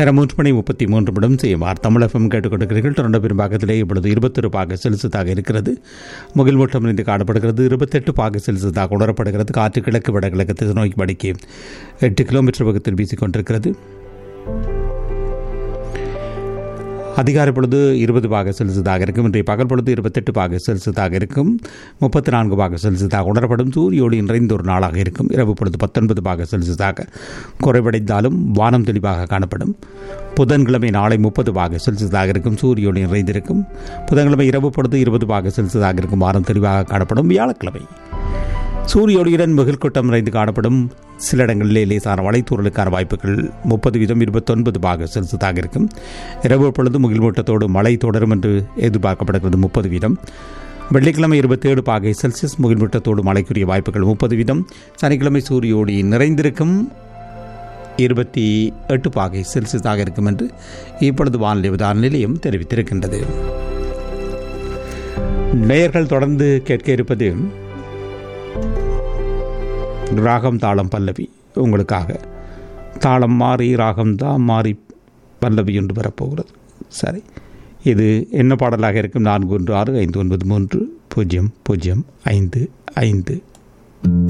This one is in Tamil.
நேரம் மூன்று மணி முப்பத்தி மூன்று நிமிடம் செய்யுமார் தமிழ் எஃப்எம் கேட்டுக்கொண்டிருக்கிறீர்கள் தொடர்ந்த பெரும்பாக்கத்திலே இப்பொழுது இருபத்தொரு பாக செல்சியஸாக இருக்கிறது முகில் மூட்டம் இருந்து காணப்படுகிறது இருபத்தெட்டு பாக செல்சியஸாக உணரப்படுகிறது காற்று கிழக்கு வடகிழக்கு திசை நோக்கி மணிக்கு எட்டு கிலோமீட்டர் வேகத்தில் வீசிக்கொண்டிருக்கிறது அதிகார பொழுது இருபது பாக செல்சியஸாக இருக்கும் இன்றைய பகல் பொழுது இருபத்தெட்டு பாக செல்சியஸாக இருக்கும் முப்பத்தி நான்கு பாக செல்சியஸாக உணரப்படும் சூரிய ஒளி நிறைந்த ஒரு நாளாக இருக்கும் இரவு பொழுது பத்தொன்பது பாக செல்சியஸாக குறைவடைந்தாலும் வானம் தெளிவாக காணப்படும் புதன்கிழமை நாளை முப்பது பாக செல்சியஸாக இருக்கும் சூரிய ஒளி நிறைந்திருக்கும் புதன்கிழமை இரவு பொழுது இருபது பாக செல்சியஸாக இருக்கும் வானம் தெளிவாக காணப்படும் வியாழக்கிழமை சூரிய ஒளியுடன் மிகில் கூட்டம் நிறைந்து காணப்படும் சில இடங்களிலே லேசான மழைத்தூரலுக்கான வாய்ப்புகள் முப்பது வீதம் இருபத்தொன்பது பாக செல்சியஸாக இருக்கும் இரவு பொழுது முகில் மூட்டத்தோடு மழை தொடரும் என்று எதிர்பார்க்கப்படுகிறது முப்பது வீதம் வெள்ளிக்கிழமை இருபத்தேழு பாகை செல்சியஸ் முகில் மூட்டத்தோடு மழைக்குரிய வாய்ப்புகள் முப்பது வீதம் சனிக்கிழமை சூரிய ஒளி நிறைந்திருக்கும் இருபத்தி எட்டு பாகை செல்சியஸாக இருக்கும் என்று இப்பொழுது வானிலை உதாரண நிலையம் தெரிவித்திருக்கின்றது நேயர்கள் தொடர்ந்து கேட்க இருப்பது ராகம் தாளம் பல்லவி உங்களுக்காக தாளம் மாறி ராகம் தான் மாறி பல்லவி என்று வரப்போகிறது சரி இது என்ன பாடலாக இருக்கும் நான்கு ஒன்று ஆறு ஐந்து ஒன்பது மூன்று பூஜ்ஜியம் பூஜ்ஜியம் ஐந்து ஐந்து